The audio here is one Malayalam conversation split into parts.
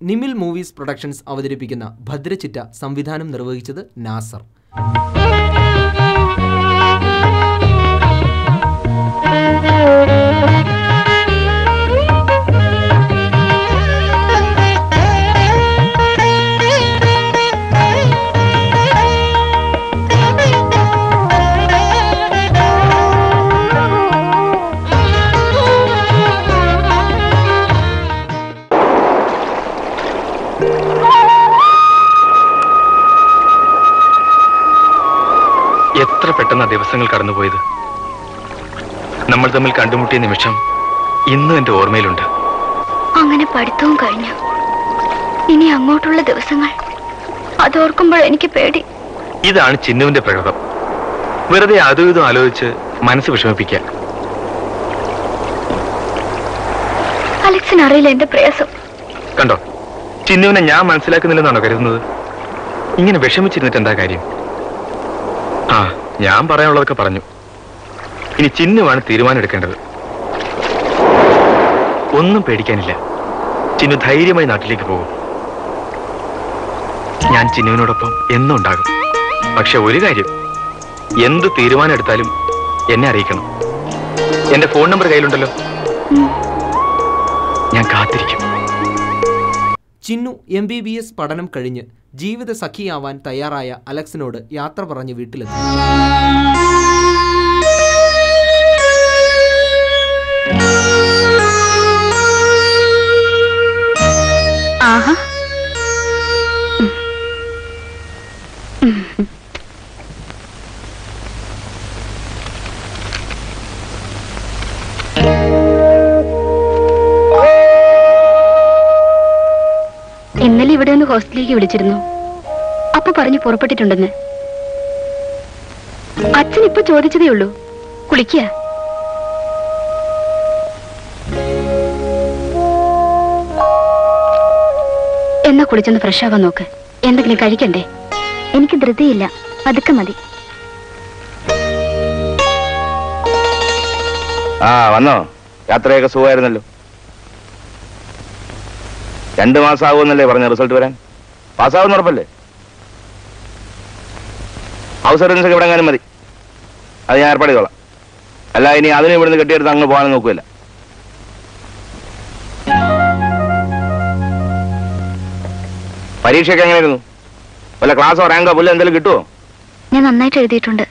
നിമിൽ മൂവീസ് പ്രൊഡക്ഷൻസ് അവതരിപ്പിക്കുന്ന ഭദ്രചിറ്റ സംവിധാനം നിർവഹിച്ചത് നാസർ എത്ര പെട്ടെന്നാ ദിവസങ്ങൾ കടന്നുപോയത് നമ്മൾ തമ്മിൽ കണ്ടുമുട്ടിയ നിമിഷം ഇന്നും എന്റെ ഓർമ്മയിലുണ്ട് അങ്ങനെ പഠിത്തവും കഴിഞ്ഞു ഇനി അങ്ങോട്ടുള്ള ദിവസങ്ങൾ അതോർക്കുമ്പോൾ എനിക്ക് പേടി ഇതാണ് ചിന്നുവിന്റെ പ്രകൃതം വെറുതെ അതും ഇതും ആലോചിച്ച് മനസ്സ് വിഷമിപ്പിക്കുക അലക്സിന് അറിയില്ല എന്റെ പ്രയാസം കണ്ടോ ചിന്നുവിനെ ഞാൻ മനസ്സിലാക്കുന്നില്ലെന്നാണോ കരുതുന്നത് ഇങ്ങനെ വിഷമിച്ചിരുന്നിട്ട് എന്താ കാര്യം ആ ഞാൻ പറയാനുള്ളതൊക്കെ പറഞ്ഞു ഇനി ചിന്നുവാണ് തീരുമാനം എടുക്കേണ്ടത് ഒന്നും പേടിക്കാനില്ല ചിന്നു ധൈര്യമായി നാട്ടിലേക്ക് പോകും ഞാൻ ചിന്നുവിനോടൊപ്പം എന്നും ഉണ്ടാകും പക്ഷെ ഒരു കാര്യം എന്ത് തീരുമാനം എടുത്താലും എന്നെ അറിയിക്കണം എന്റെ ഫോൺ നമ്പർ കയ്യിലുണ്ടല്ലോ ഞാൻ കാത്തിരിക്കും Chinnu M B B S പഠനം കഴിഞ്ഞ് ജീവിത സഖിയാവാൻ തയ്യാറായ അലക്സിനോട് യാത്ര പറഞ്ഞ് വീട്ടിലെത്തി ആഹാ ഇന്നലെ ഇവിടെ ഒന്ന് ഹോസ്റ്റലിലേക്ക് വിളിച്ചിരുന്നു അപ്പൊ പറഞ്ഞു പുറപ്പെട്ടിട്ടുണ്ടെന്ന് അച്ഛൻ ഇപ്പൊ ചോദിച്ചതേ ഉള്ളൂ കുളിക്കുക എന്നാ കുളിച്ചൊന്ന് ഫ്രഷ് ആവാൻ നോക്ക് എന്തെങ്കിലും കഴിക്കണ്ടേ എനിക്ക് ധൃതിയില്ല പതുക്കെ മതി ആ വന്നോ യാത്രയൊക്കെ സുഖമായിരുന്നല്ലോ രണ്ടു മാസം ആകുമെന്നല്ലേ പറഞ്ഞ റിസൾട്ട് വരാൻ പാസ്സാവുന്ന ഉറപ്പല്ലേ ഹൗസ് സർവീസ് ഒക്കെ ഇവിടെ എങ്ങാനും മതി അത് ഞാൻ ഏർപ്പാട് ചെയ്തോളാം അല്ല ഇനി അതിന് ഇവിടുന്ന് കെട്ടിയെടുത്ത് അങ്ങ് പോകാൻ നോക്കുമല്ല പരീക്ഷയൊക്കെ എങ്ങനെയായിരുന്നു വല്ല ക്ലാസ്സോ റാങ്കോ പുല്ല എന്തെങ്കിലും കിട്ടുമോ ഞാൻ നന്നായിട്ട് എഴുതിയിട്ടുണ്ട്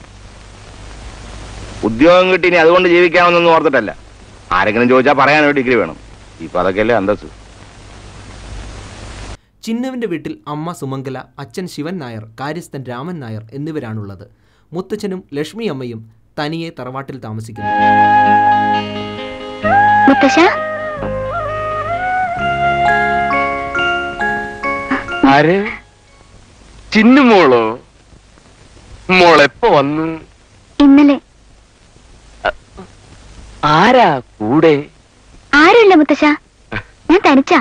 ഉദ്യോഗം കിട്ടി ഇനി അതുകൊണ്ട് ജീവിക്കാമെന്നൊന്നും ഓർത്തിട്ടല്ല ആരെങ്കിലും ചോദിച്ചാൽ പറയാനൊരു ഡിഗ്രി വേണം ഇപ്പൊ അതൊക്കെയല്ലേ അന്തസ് ചിന്നുവിന്റെ വീട്ടിൽ അമ്മ സുമംഗല അച്ഛൻ ശിവൻ നായർ കാര്യസ്ഥൻ രാമൻ നായർ എന്നിവരാണുള്ളത് മുത്തച്ഛനും ലക്ഷ്മി അമ്മയും തനിയെ തറവാട്ടിൽ താമസിക്കുന്നു മുത്തശ്ശ ആര് ചിന്നുമോളോ മോളെപ്പോ വന്നു ഇന്നലെ ആരാ കൂടെ ആരുമില്ല മുത്തശ്ശ ഞാൻ തനിച്ചാ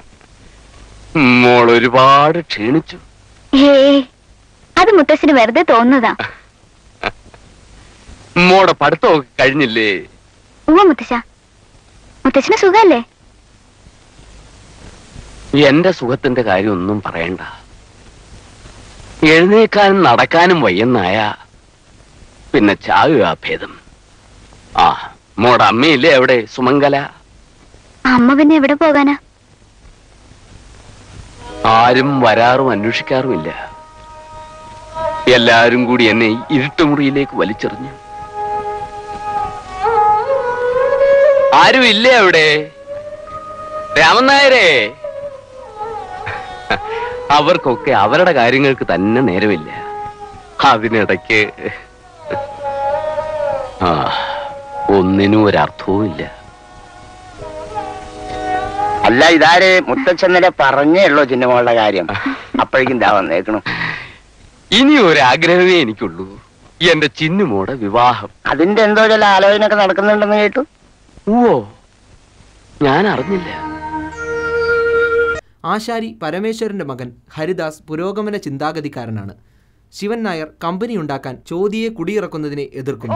മോൾ ഒരുപാട് ക്ഷീണിച്ചു ഹേ അത് മുത്തശ്ശന് വെറുതെ തോന്നുന്നതാ മോടെ പഠിത്തമൊക്കെ കഴിഞ്ഞില്ലേ ഉവ്വ മുത്തശ്ശ മുത്തശ്ശന് സുഖല്ലേ എന്റെ സുഖത്തിന്റെ കാര്യം ഒന്നും പറയണ്ട എഴുന്നേക്കാനും നടക്കാനും വയ്യെന്നായ പിന്നെ ചാകുക ഭേദം ആ മോടെ അമ്മയില്ലേ എവിടെ സുമംഗല അമ്മ പിന്നെ എവിടെ പോകാനാ ആരും വരാറും അന്വേഷിക്കാറുമില്ല എല്ലാരും കൂടി എന്നെ ഇരുട്ടുമുറിയിലേക്ക് വലിച്ചെറിഞ്ഞു ആരും ഇല്ലേ അവിടെ രാമനായരെ അവർക്കൊക്കെ അവരുടെ കാര്യങ്ങൾക്ക് തന്നെ നേരമില്ല അതിനിടയ്ക്ക് ആ ഒന്നിനും ഒരർത്ഥവും ഇല്ല അല്ല ഇതാര് മുത്തച്ഛന്നലെ പറഞ്ഞേ ഉള്ളൂ ചിന്നമോളുടെ കാര്യം അപ്പോഴേക്കും ദാ വന്നേക്കണു ഇനി ഒരു ആഗ്രഹമേ എനിക്കുള്ളൂ എന്റെ ചിന്നുമോടെ വിവാഹം അതിന്റെ എന്തോ ചില ആലോചന ഒക്കെ നടക്കുന്നുണ്ടെന്ന് കേട്ടു ഓ ഞാൻ അറിഞ്ഞില്ല ആശാരി പരമേശ്വരന്റെ മകൻ ഹരിദാസ് പുരോഗമന ചിന്താഗതിക്കാരനാണ് ശിവൻ നായർ കമ്പനി ഉണ്ടാക്കാൻ ചോതിയെ കുടിയിറക്കുന്നതിനെ എതിർക്കുന്നു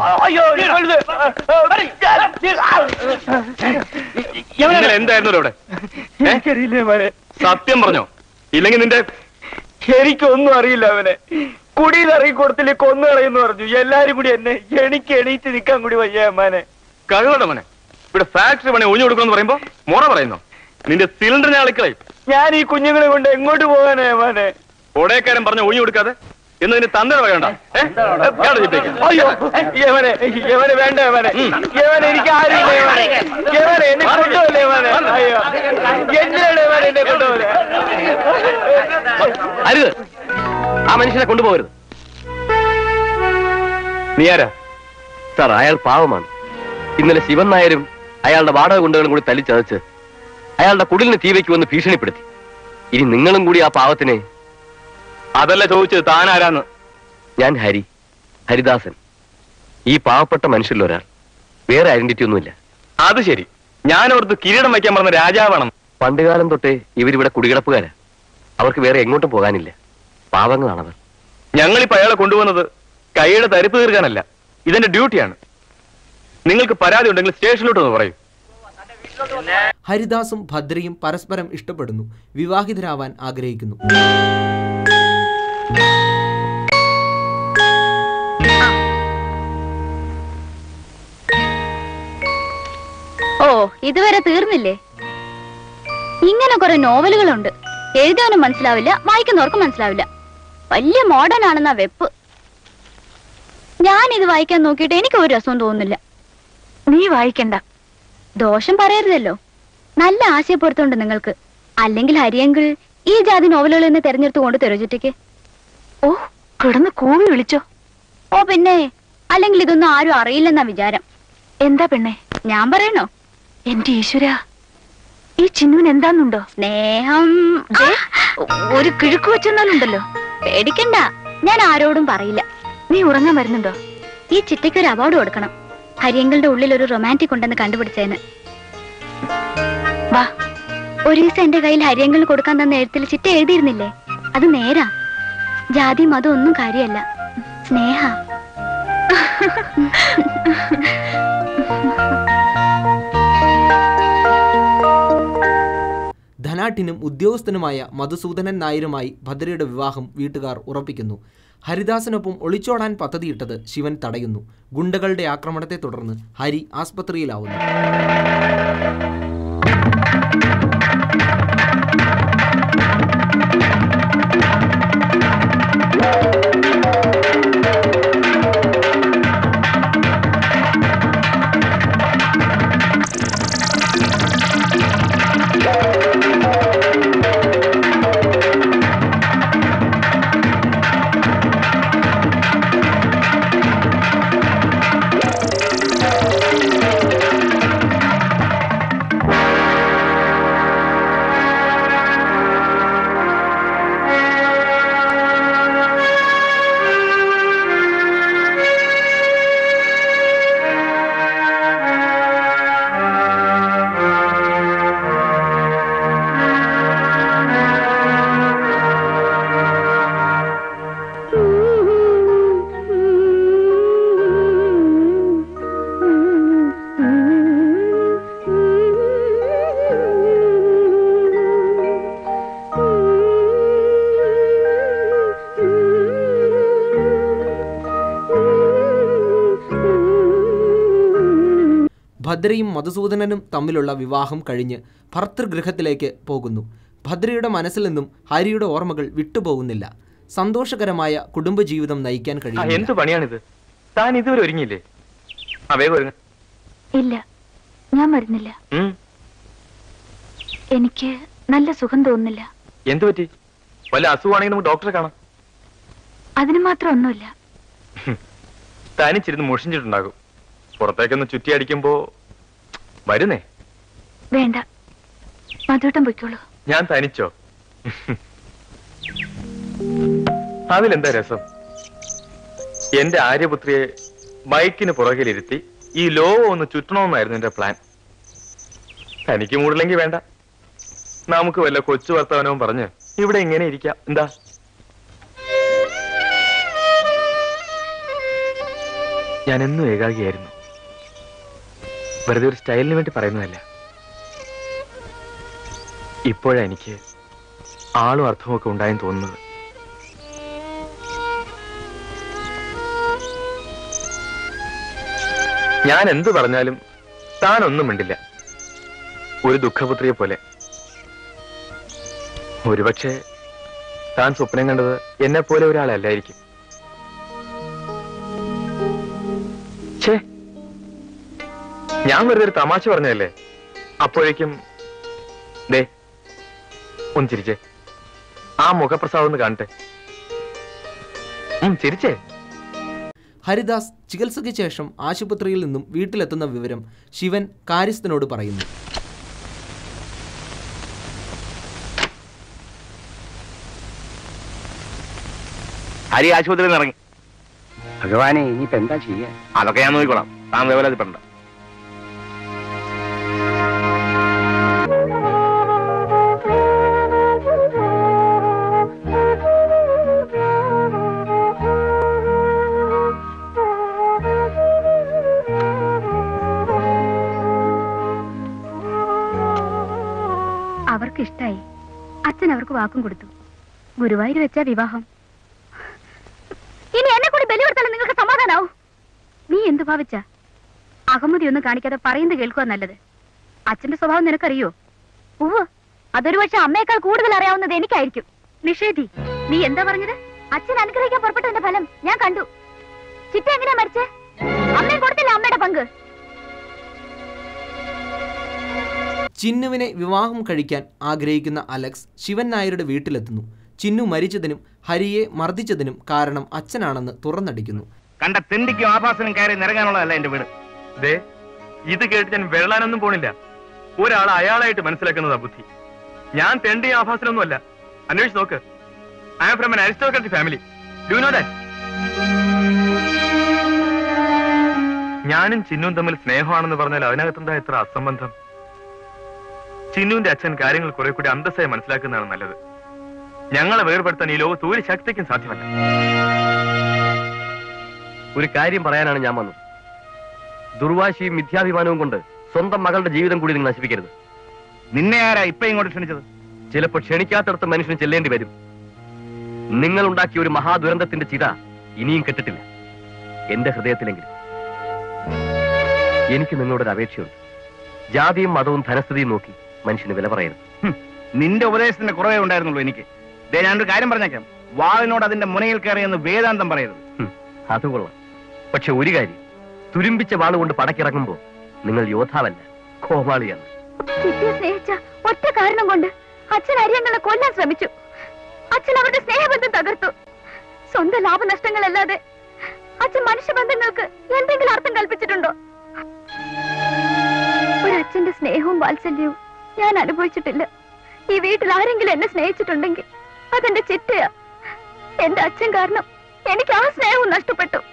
ഇന്നലെ എന്തായിരുന്നു ഇവിടെ എനിക്കറിയില്ലേ മോനെ സത്യം പറഞ്ഞോ ഇല്ലെങ്കിൽ നിന്റെ എനിക്കൊന്നും അറിയില്ല അവനെ കുടിയിൽ ഇറങ്ങി കൊടുത്തില്ലേ കൊന്നു കളയെന്ന് പറഞ്ഞു എല്ലാരും കൂടി എന്നെ എനിക്ക് എണീറ്റ് നിൽക്കാൻ കൂടി വയ്യ അമ്മാനെ കഴിവട്ടെ മോനെ ഇവിടെ ഫാക്ടറി പണി ഒഴിഞ്ഞു കൊടുക്കണം പറയുമ്പോ മോറ പറയുന്നു നിന്റെ സിലിണ്ടറിനെ ആളിക്കളയും ഞാൻ ഈ കുഞ്ഞുങ്ങളെ കൊണ്ട് എങ്ങോട്ട് പോകാനാ അമ്മാനെ ഒടേക്കാരൻ പറഞ്ഞ ഒഴിഞ്ഞു കൊടുക്കാതെ എന്ന് നിന്റെ തന്തര പറയണ്ട അയ്യോ യവനെ യവനെ വേണ്ട യവനെ യവനെ എനിക്ക് ആരുമില്ല യവനെ യവനെ എന്നെ കൊണ്ടുപോലെ യവനെ അയ്യോ എന്തിനാണ് യവനെ എന്നെ കൊണ്ടുപോലെ അരുത് ആ മനുഷ്യനെ കൊണ്ടുപോകരുത് നീ ആരാ സാർ അയാൾ പാവമാണ് ഇന്നലെ ശിവൻ നായരും അയാളുടെ വാടക ഗുണ്ടകളും കൂടി തല്ലിച്ചതച്ച് അയാളുടെ കുടിലിന് തീ വയ്ക്കുമെന്ന് ഭീഷണിപ്പെടുത്തി ഇനി നിങ്ങളും കൂടി ആ പാവത്തിനെ അതല്ല ചോദിച്ചത് താനാരാന്ന് ഞാൻ ഹരി ഹരിദാസൻ ഈ പാവപ്പെട്ട മനുഷ്യരിൽ ഒരാൾ വേറെ ഐഡന്റിറ്റി ഒന്നുമില്ല അത് ശരി ഞാൻ ഓർത്ത് കിരീടം വയ്ക്കാൻ പറഞ്ഞ രാജാവാണെന്ന് പണ്ടുകാലം തൊട്ടേ ഇവരിവിടെ കുടികിടപ്പുകാരാ അവർക്ക് വേറെ എങ്ങോട്ടും പോകാനില്ല പാവങ്ങളാണവർ ഞങ്ങളിപ്പോ അയാളെ കൊണ്ടുവന്നത് കൈയുടെ തരിപ്പ് തീർക്കാനല്ല ഇതെന്റെ ഡ്യൂട്ടിയാണ് നിങ്ങൾക്ക് പരാതി ഉണ്ടെങ്കിൽ സ്റ്റേഷനിലോട്ട് ഒന്ന് പറയൂ ഹരിദാസും ഭദ്രയും പരസ്പരം ഇഷ്ടപ്പെടുന്നു വിവാഹിതരാവാൻ ആഗ്രഹിക്കുന്നു ഓ ഇതുവരെ തീർന്നില്ലേ ഇങ്ങനെ കുറെ നോവലുകളുണ്ട് എഴുതിയവനും മനസ്സിലാവില്ല വായിക്കുന്നവർക്കും മനസ്സിലാവില്ല വലിയ മോഡേൺ ആണെന്നാ വെപ്പ് ഞാൻ ഇത് വായിക്കാൻ നോക്കിയിട്ട് എനിക്ക് ഒരു രസവും തോന്നുന്നില്ല നീ വായിക്കണ്ട ദോഷം പറയരുതല്ലോ നല്ല ആശയപ്പെടുത്തുണ്ട് നിങ്ങൾക്ക് അല്ലെങ്കിൽ ഹരിയെങ്കിൽ ഈ ജാതി നോവലുകളിൽ നിന്ന് തെരഞ്ഞെടുത്ത് കൊണ്ട് തെരുചുറ്റയ്ക്ക് ഓ കിടന്ന് കൂവി വിളിച്ചോ ഓ പിന്നെ അല്ലെങ്കിൽ ഇതൊന്നും ആരും അറിയില്ലെന്നാ വിചാരം എന്താ പെണ്ണെ ഞാൻ പറയണോ എന്റെ ഈശ്വര ഈ ചിന്നുവിന് എന്താന്നുണ്ടോ സ്നേഹം ഒരു കിഴുക്ക് വെച്ചെന്നാലുണ്ടല്ലോ പേടിക്കണ്ട ഞാൻ ആരോടും പറയില്ല നീ ഉറങ്ങാൻ വരുന്നുണ്ടോ ഈ ചിറ്റയ്ക്ക് ഒരു അവാർഡ് കൊടുക്കണം ഹരിയങ്ങളുടെ ഉള്ളിൽ ഒരു റൊമാൻറ്റിക് ഉണ്ടെന്ന് കണ്ടുപിടിച്ചതിന് വാ ഒരു ദിവസം എന്റെ കയ്യിൽ ഹരിയങ്ങൾ കൊടുക്കാൻ തന്ന എഴുത്തിൽ ചിറ്റ എഴുതിയിരുന്നില്ലേ അത് നേരാ ജാതി മതം ഒന്നും കാര്യമല്ല സ്നേഹ ധനാഠ്യനും ഉദ്യോഗസ്ഥനുമായ മധുസൂദനൻ നായരുമായി ഭദ്രയുടെ വിവാഹം വീട്ടുകാർ ഉറപ്പിക്കുന്നു ഹരിദാസനൊപ്പം ഒളിച്ചോടാൻ പദ്ധതിയിട്ടത് ശിവൻ തടയുന്നു ഗുണ്ടകളുടെ ആക്രമണത്തെ തുടർന്ന് ഹരി ആസ്പത്രിയിലാവുന്നു ഭദ്രയും മധുസൂദനനും തമ്മിലുള്ള വിവാഹം കഴിഞ്ഞ് ഭർതൃഗൃഹത്തിലേക്ക് പോകുന്നു ഭദ്രയുടെ മനസ്സിൽ നിന്നും ഹരിയുടെ ഓർമ്മകൾ വിട്ടുപോകുന്നില്ല സന്തോഷകരമായ കുടുംബജീവിതം നയിക്കാൻ ആ, കഴിയും എന്ത് പണിയാണിത് താൻ ഇതുവരെ ഒരുങ്ങിയില്ലേ ആ വേഗം ഒരുങ്ങ ഇല്ല ഞാൻ വരുന്നില്ല ഉം, എനിക്ക് നല്ല സുഖം തോന്നുന്നില്ല എന്ത് പറ്റി വല്ല അസുഖമാണെങ്കിൽ നമുക്ക് ഡോക്ടറെ കാണാം അതിന് മാത്രം ഒന്നുമില്ല തനിച്ചിരുന്ന് മുഷിഞ്ഞിട്ടുണ്ടാകും പുറത്തേക്കൊന്ന് ചുറ്റി അടിക്കുമ്പോ വരുന്നേ വേണ്ട മധുട്ടം പൊയ്ക്കോളൂ ഞാൻ തനിച്ചോ അതിലെന്താ രസം എന്റെ ആര്യപുത്രിയെ ബൈക്കിന് പുറകിലിരുത്തി ഈ ലോകം ഒന്ന് ചുറ്റണമെന്നായിരുന്നു എന്റെ പ്ലാൻ തനിക്ക് മൂടില്ലെങ്കിൽ വേണ്ട നമുക്ക് വല്ല കൊച്ചു വർത്തമാനവും പറഞ്ഞ് ഇവിടെ ഇങ്ങനെ ഇരിക്കാം എന്താ ഞാൻ എന്നും ഏകാഗിയായിരുന്നു വെറുതെ ഒരു സ്റ്റൈലിന് വേണ്ടി പറയുന്നതല്ല ഇപ്പോഴാ എനിക്ക് ആളും അർത്ഥവും ഒക്കെ ഉണ്ടായെന്ന് തോന്നുന്നത് ഞാൻ എന്തു പറഞ്ഞാലും താൻ ഒന്നും മിണ്ടില്ല ഒരു ദുഃഖപുത്രിയെ പോലെ ഒരുപക്ഷെ താൻ സ്വപ്നം കണ്ടത് എന്നെ പോലെ ഒരാളല്ലായിരിക്കും ഛേ ഞാൻ വെറുതെ ഒരു തമാശ പറഞ്ഞതല്ലേ അപ്പോഴേക്കും ദേ ഒന്ന് ചിരിച്ചേ ആ മുഖപ്രസാദം ഒന്ന് കാണട്ടെ ഉം, ചിരിച്ചേ ഹരിദാസ് ചികിത്സയ്ക്ക് ശേഷം ആശുപത്രിയിൽ നിന്നും വീട്ടിലെത്തുന്ന വിവരം ശിവൻ കാര്യസ്ഥനോട് പറയുന്നു ഹരി ആശുപത്രിയിൽ നിന്ന് ഇറങ്ങി ഭഗവാനെ ഇനിയിപ്പോ എന്താ ചെയ്യാ അതൊക്കെ ഞാൻ നോക്കിക്കോളാം താൻ വേവലാതിപ്പെടണ്ട അവർക്ക് ഇഷ്ടായി അച്ഛൻ അവർക്ക് വാക്കും കൊടുത്തു ഗുരുവായൂർ വെച്ച വിവാഹം ഇനി എന്നെ കൂടി ബലി കൊടുത്താലും നിങ്ങൾക്ക് സമാധാനാവും നീ എന്ത് ഭാവിച്ച അഹമ്മതി ഒന്നും കാണിക്കാതെ പറയുന്നത് കേൾക്കുക നല്ലത് അച്ഛന്റെ സ്വഭാവം നിനക്കറിയോ ഉവ്വ് അതൊരു പക്ഷെ അമ്മയേക്കാൾ കൂടുതൽ അറിയാവുന്നത് എനിക്കായിരിക്കും നിഷേധി നീ എന്താ പറഞ്ഞത് അച്ഛൻ അനുഗ്രഹിക്കാൻ പുറപ്പെട്ടതിന്റെ ഫലം ഞാൻ കണ്ടു ചിറ്റ എങ്ങനെയാ മരിച്ചേ അമ്മയെ കൊടുത്തില്ല അമ്മയുടെ പങ്ക് ചിന്നുവിനെ വിവാഹം കഴിക്കാൻ ആഗ്രഹിക്കുന്ന അലക്സ് ശിവൻ നായരുടെ വീട്ടിലെത്തുന്നു ചിന്നു മരിച്ചതിനും ഹരിയെ മർദ്ദിച്ചതിനും കാരണം അച്ഛനാണെന്ന് തുറന്നടിക്കുന്നു കണ്ട തെണ്ടിക്കും ആഭാസനും കയറി നിറങ്ങാനുള്ളതല്ല എന്റെ വീട് ദേ ഇത് കേട്ട് ഞാൻ വെള്ളാനൊന്നും പോണില്ല ഒരാൾ അയാളായിട്ട് മനസ്സിലാക്കുന്നതാ ബുദ്ധി ഞാൻ തെണ്ടി ആഭാസനൊന്നുമല്ല അന്വേഷിച്ച് നോക്ക് I am from an aristocratic family do know that ഞാനും ചിന്നുവും തമ്മിൽ സ്നേഹമാണെന്ന് പറഞ്ഞാൽ അതിനകത്തെന്താ എത്ര അസംബന്ധം ചിന്നുവിന്റെ അച്ഛൻ കാര്യങ്ങൾ കുറെ കൂടി അന്തസ്സായി മനസ്സിലാക്കുന്നതാണ് നല്ലത് ഞങ്ങളെ വേർപെടുത്താൻ ഈ ലോകത്ത് ഒരു ശക്തിക്കും സാധ്യമല്ല ഒരു കാര്യം പറയാനാണ് ഞാൻ വന്നത് ദുർവാശിയും മിഥ്യാഭിമാനവും കൊണ്ട് സ്വന്തം മകളുടെ ജീവിതം കൂടി നിങ്ങൾ നശിപ്പിക്കരുത് നിന്നെ ആരാ ഇപ്പൊ ഇങ്ങോട്ട് ക്ഷണിച്ചത് ചിലപ്പോൾ ക്ഷണിക്കാത്തടത്ത് മനുഷ്യന് ചെല്ലേണ്ടി വരും നിങ്ങൾ ഉണ്ടാക്കിയ ഒരു മഹാദുരന്തത്തിന്റെ ചിത ഇനിയും കെട്ടിട്ടില്ല എന്റെ ഹൃദയത്തിലെങ്കിലും എനിക്ക് നിങ്ങളോടൊരു അപേക്ഷയുണ്ട് ജാതിയും മതവും ധനസ്ഥിതിയും നോക്കി മനുഷ്യന് വില പറയരുത് ഹും, നിന്റെ ഉപദേശത്തിന്റെ കുറവേ ഉണ്ടായിരുന്നുള്ളൂ എനിക്ക് ദേ ഞാനൊരു കാര്യം പറഞ്ഞേക്കാം വാളിനോട് അതിന്റെ മുനയിൽ കയറിയെന്ന് വേദാന്തം പറയരുത് ഹും, അത് കൊള്ളാം പക്ഷെ ഒരു കാര്യം തുരുമ്പിച്ച വാളുകൊണ്ട് പടക്കിറങ്ങുമ്പോ നിങ്ങൾ യോദ്ധാവല്ല കോമാളിയാണ് ചിറ്റയെ സ്നേഹിച്ച ഒറ്റ കാരണം കൊണ്ട് അച്ഛൻ അരിയങ്ങളെ കൊല്ലാൻ ശ്രമിച്ചു അച്ഛൻ അവരുടെ സ്നേഹബന്ധം തകർത്തു സ്വന്തം ലാഭനഷ്ടങ്ങളല്ലാതെ അച്ഛൻ മനുഷ്യബന്ധങ്ങൾക്ക് എന്തെങ്കിലും അർത്ഥം കൽപ്പിച്ചിട്ടുണ്ടോ ഒരു അച്ഛന്റെ സ്നേഹവും വാത്സല്യവും ഞാൻ അനുഭവിച്ചിട്ടില്ല ഈ വീട്ടിൽ ആരെങ്കിലും എന്നെ സ്നേഹിച്ചിട്ടുണ്ടെങ്കിൽ അതെന്റെ ചിറ്റയാ എന്റെ അച്ഛൻ കാരണം എനിക്ക് ആ സ്നേഹവും നഷ്ടപ്പെട്ടു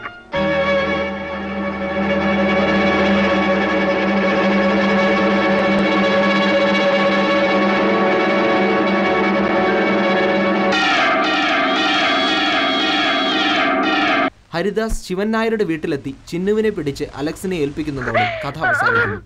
ഹരിദാസ് ശിവൻ നായരുടെ വീട്ടിലെത്തി ചിന്നുവിനെ പിടിച്ച് അലക്സിനെ ഏൽപ്പിക്കുന്നതോടെ കഥ അവസാനിക്കുന്നു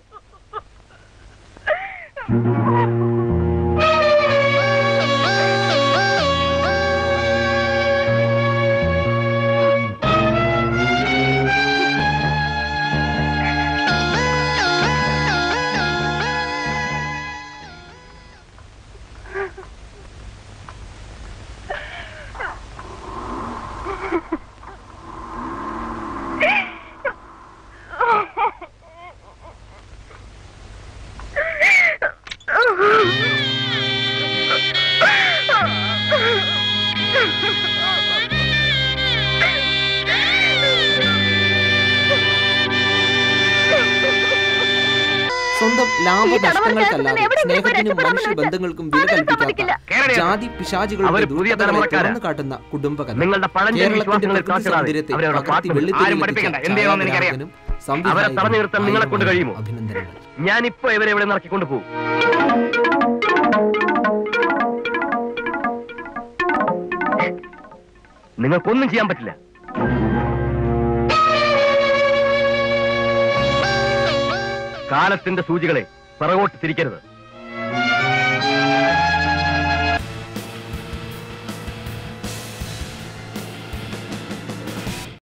സ്വന്തം ലാഭനഷ്ടങ്ങൾക്കല്ലാതെ സ്നേഹത്തിനും മനുഷ്യ ബന്ധങ്ങൾക്കും വില കൽപ്പിക്കാത്ത ജാതി പിശാചുകളുടെ അവര് പുതിയ ദുഷ്ടതകളെ തലമുറക്കാരാ. തുറന്നു കാട്ടുന്ന കുടുംബകഥ നിങ്ങളുടെ പഴഞ്ചൻ കേരളത്തിന്റെ വിശ്വാസങ്ങളിൽ പ്രകൃതി കാത്തിടാതെ സൗന്ദര്യത്തെ അവരവിടെ പകർത്തി പാർട്ടി വെള്ളിത്തിരയിൽ ആരും എത്തിച്ച പഠിപ്പിക്കണ്ട. എന്ത് ചെയ്യണമെന്ന് എനിക്കറിയാം. ഛായാഗ്രാഹകനും അവരെ തടഞ്ഞു നിർത്താൻ നിങ്ങളെ കൊണ്ട് കഴിയുമോ? അഭിനന്ദനങ്ങൾ ഞാനിപ്പോ ഇവരെ ഇവിടെ നടക്കിക്കൊണ്ട് പോകും നിങ്ങൾക്കൊന്നും ചെയ്യാൻ പറ്റില്ല കാലത്തിന്റെ സൂചികളെ പിറകോട്ട് തിരിക്കരുത്